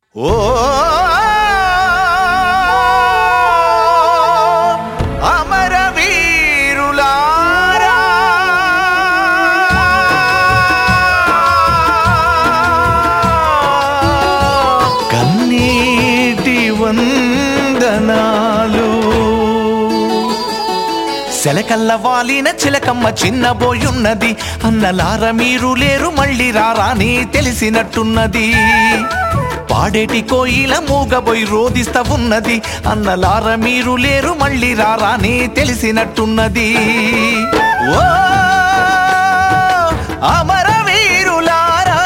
ఓ అమరవీరులారా కన్నీటి వందనాలు సెలకల్ల వాలిన చిలకమ్మ చిన్నబోయున్నది అన్నలార మీరు లేరు మళ్ళీ రారాని తెలిసినట్టున్నది పాడేటి కోయిల మూగబోయి రోదిస్తా ఉన్నది అన్నలార మీరు లేరు మళ్ళీ రారాని తెలిసినట్టున్నది ఓ అమరవీరులారా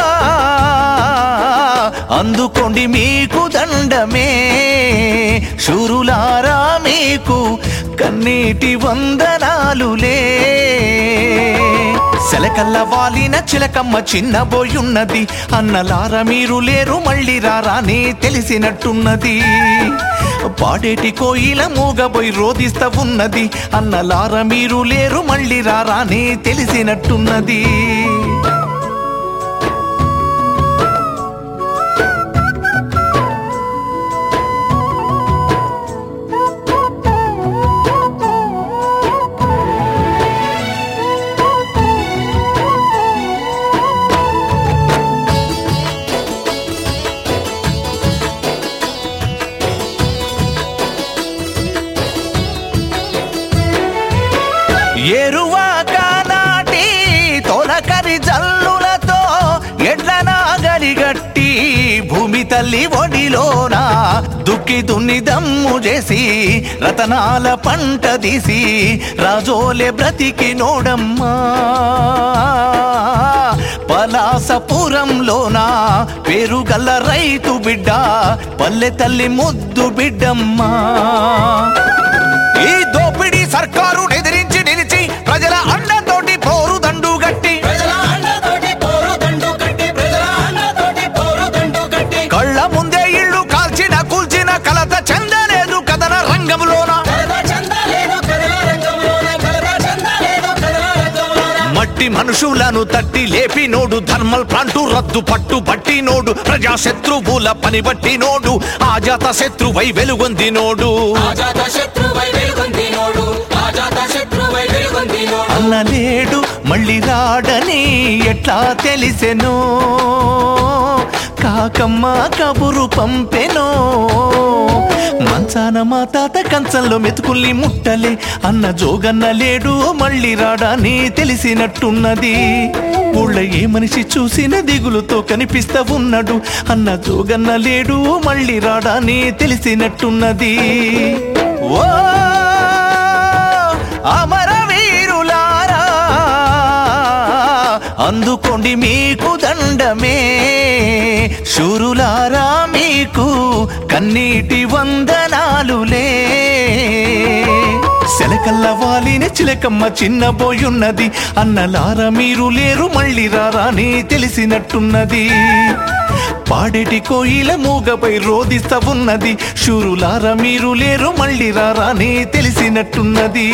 అందుకోండి మీకు దండమే శూరులారా మీకు కన్నీటి వందనాలులే సెలకల్ల వాలిన చిలకమ్మ చిన్నబోయున్నది అన్నలార మీరు లేరు మళ్ళీ రారాని తెలిసినట్టున్నది పాడేటి కోయిల మూగబోయి రోదిస్తా ఉన్నది అన్నలార మీరు లేరు మళ్ళీ రారాని తెలిసినట్టున్నది ఎరువాక నాటి తొలకరి జల్లులతో ఎడ్ల నాగలిగట్టి భూమి తల్లి ఒడిలోన దుక్కి దున్ని దమ్ము చేసి రతనాల పంట తీసి రాజోలే బ్రతికి నోడమ్మా పలాసపురంలోన పేరుగల్ల రైతు బిడ్డ పల్లె తల్లి ముద్దు బిడ్డమ్మా ఈ దోపిడీ సర్కారు ఎదిరించి నిలిచి ప్రజల అండతోటి పోరు దండు గట్టి ప్రజల అండతోటి పోరు దండు కట్టి ప్రజల అండతోటి పోరు దండు కట్టి కళ్ళ ముందే ఇళ్ళు కాల్చిన కూల్చిన కలత చెందలేదు కథన రంగంలోన కలద చందలేదు కదల రంగంలోన కలద చందలేదు కదల రంగంలోన మట్టి మనుషులను తట్టి లేపినోడు ధర్మల్ ప్లాంటు రద్దు పట్టు బట్టినోడు ప్రజా శత్రువుల పని బట్టినోడు ఆజాత శత్రువై వెలుగొందినోడు ఆజాత శత్రువై వెలుగొంది నోడు ఆజాత శత్రువై వెలుగొంది నోడు అన్నలేడు మళ్ళీ రాడని ఎట్లా తెలిసెనో కాకమ్మ కబురు పంపెనో మంచాన మా తాత కంచంలో మెతుకుల్ని ముట్టలే అన్న జోగన్న లేడు మళ్ళీ రాడని తెలిసినట్టున్నది ఊళ్ళ ఏ మనిషి చూసిన దిగులుతో కనిపిస్తా ఉన్నాడు అన్న జోగన్న లేడు మళ్ళీ రాడని తెలిసినట్టున్నది ఓ అమరవీరులారా అందుకోండి మీకు దండమే శూరులారా మీకు కన్నీటి వందనాలులే సెలకల్ల వాలిన చిలకమ్మ చిన్నబోయున్నది అన్నలార మీరు లేరు మళ్ళీ రారాని తెలిసినట్టున్నది పాడేటి కోయిల మూగపై రోదిస్తా ఉన్నది శూరులార మీరు లేరు మళ్ళీ రారాని తెలిసినట్టున్నది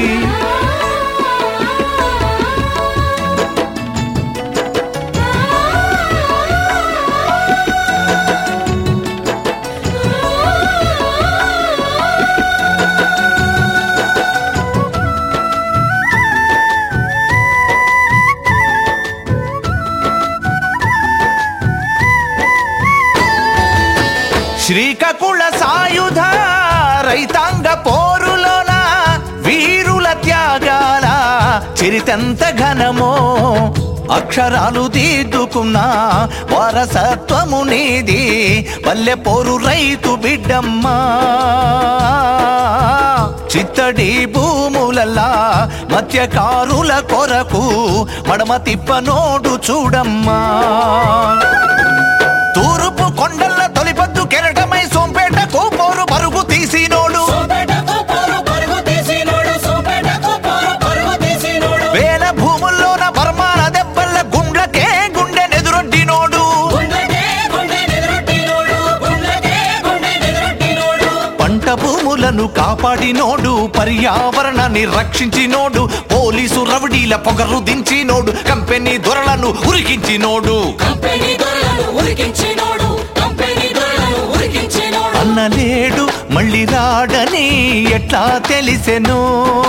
శ్రీకాకుళ సాయుధ రైతాంగ పోరులోన వీరుల త్యాగాల చరితంత ఘనమో అక్షరాలు దిద్దుకున్న వారసత్వము నీది పల్లె పోరు రైతు బిడ్డమ్మా చిత్తడి భూములల్లా మత్స్యకారుల కొరకు మడమ తిప్పనోడు చూడమ్మా తూర్పు కొండల తొలిపద్దు కెరటమై సోంపేటకు పోరు పరుగు తీసినోడు సోపేటకు పోరు పరుగు తీసినోడు సోపేటకు పోరు పరుగు తీసినోడు వేల భూముల్లోన బర్మాన దెబ్బల గుండ్లకే గుండె నెదురొడ్డినోడు గుండెకే గుండె నెదురొట్టినోడు గుండెకే గుండె నెదురొట్టినోడు పంట భూములను కాపాడినోడు పర్యావరణాన్ని రక్షించినోడు పోలీసు రవడీల పొగరు దించినోడు కంపెనీ దొరలను ఉరికించినోడు కంపెనీ దొరలను ఉరికించినోడు కంపెనీ దొరలను అన్నలేడు మళ్ళీ రాడని ఎట్లా తెలిసెనో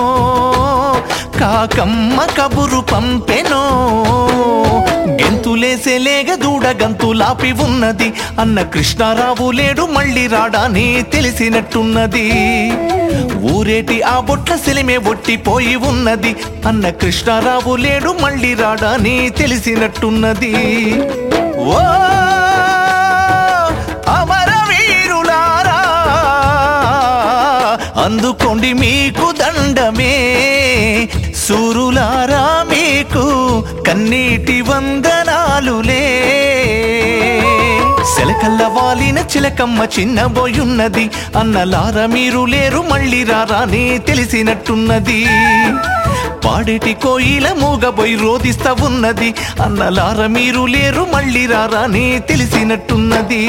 కాకమ్మ కబురు పంపెనో గెంతులేసే లేగ దూడ గంతులాపి ఉన్నది అన్న కృష్ణారావు లేడు మళ్ళీ రాడని తెలిసినట్టున్నది ఊరేటి ఆ బొట్ల సెలిమే ఒట్టిపోయి ఉన్నది అన్న కృష్ణారావు లేడు మళ్ళీ రాడని తెలిసినట్టున్నది ఓ అమరవీరులారా అందుకోండి మీకు దండమే సూరులారా మీకు కన్నీటి వందనాలులే సెలకల్ల వాలిన చిలకమ్మ చిన్నబోయున్నది అన్నలార మీరు లేరు మళ్ళీ రారాని తెలిసినట్టున్నది పాడేటి కోయిల మూగబోయి రోదిస్తా ఉన్నది అన్నలార మీరు లేరు మళ్ళీ రారాని తెలిసినట్టున్నది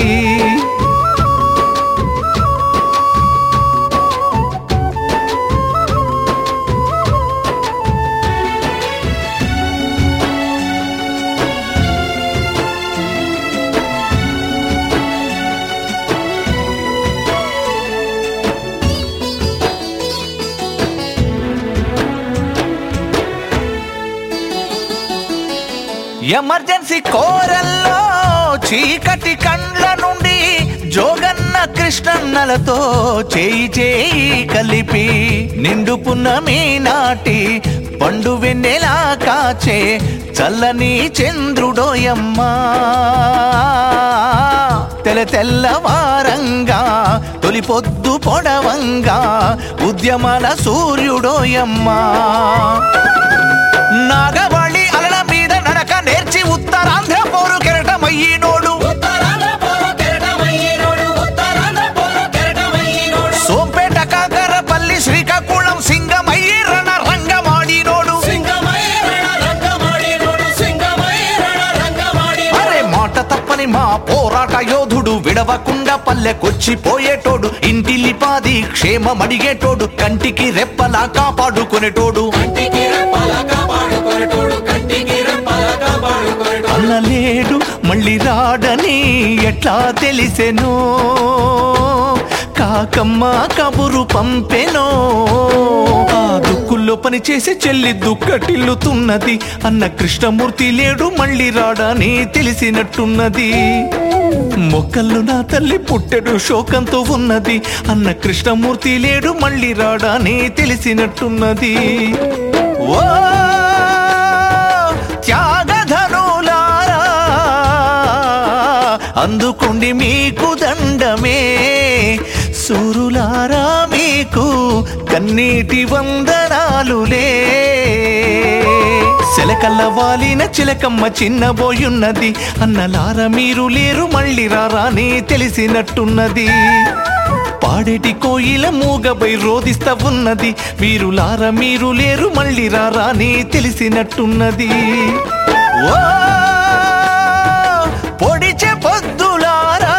ఎమర్జెన్సీ కోరల్లో చీకటి కండ్ల నుండి జోగన్న కృష్ణన్నలతో చేయి చేయి కలిపి నిండు పున్నమి నాటి పండు వెన్నెలా కాచే చల్లని చంద్రుడోయమ్మా తెల తెల్లవారంగా తొలి పొద్దు పొడవంగా ఉద్యమాల సూర్యుడోయమ్మా నాగవళి అలల మీద నడక నేర్చి ఉత్తరాంధ్ర పోరు కెరటమయ్యినోడు ఉత్తరాంధ్ర పోరు కెరటమయ్యినోడు, ఉత్తరాంధ్ర పోరు కెరటమయ్యినోడు. సోంపేట కాకరపల్లి శ్రీకాకుళం సింగమయ్యి రణ రంగమాడినోడు సింగమై రణ రంగమాడినోడు, సింగమై రణ రంగమాడినోడు. అరే మాట తప్పని మా పోరాట యోధుడు విడవకుండా పల్లెకొచ్చిపోయేటోడు ఇంటిల్లిపాది క్షేమం అడిగేటోడు కంటికి రెప్పలా కాపాడుకునేటోడు కంటికి రెప్పల కాపాడుకొనేటోడు, కంటికి రెప్పల కాపాడుకొనేటోడు. అన్నలేడు మళ్ళీ రాడని ఎట్లా తెలిసెనో కాకమ్మ కబురు పంపెనో ఆ దుక్కుల్లో పని చేసే చెల్లి దుక్కటిల్లుతున్నది అన్న కృష్ణమూర్తి లేడు మళ్ళీ రాడని తెలిసినట్టున్నది మొక్కల్లో నా తల్లి పుట్టెడు శోకంతో ఉన్నది అన్న కృష్ణమూర్తి లేడు మళ్ళీ రాడని తెలిసినట్టున్నది ఓ త్యాగధనులారా అందుకోండి మీకు దండమే సూరులారా మీకు కన్నీటి వందనాలులే సెలకల్ల వాలిన చిలకమ్మ చిన్నబోయున్నది అన్నలార మీరు లేరు మళ్ళీ రారాని తెలిసినట్టున్నది పాడేటి కోయిల మూగబై రోదిస్తా ఉన్నది వీరులార మీరు లేరు మళ్ళీ రారాని తెలిసినట్టున్నది ఓ పొడిచే పొద్దులారా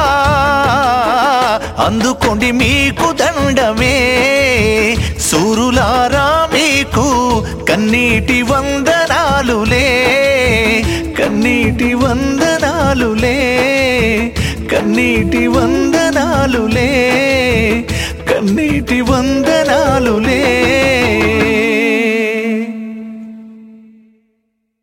అందుకోండి మీకు దండమే సూరులారా మీకు కన్నీటి వందనాలులే కన్నీటి వందనాలులే కన్నీటి వందనాలులే కన్నీటి వందనాలులే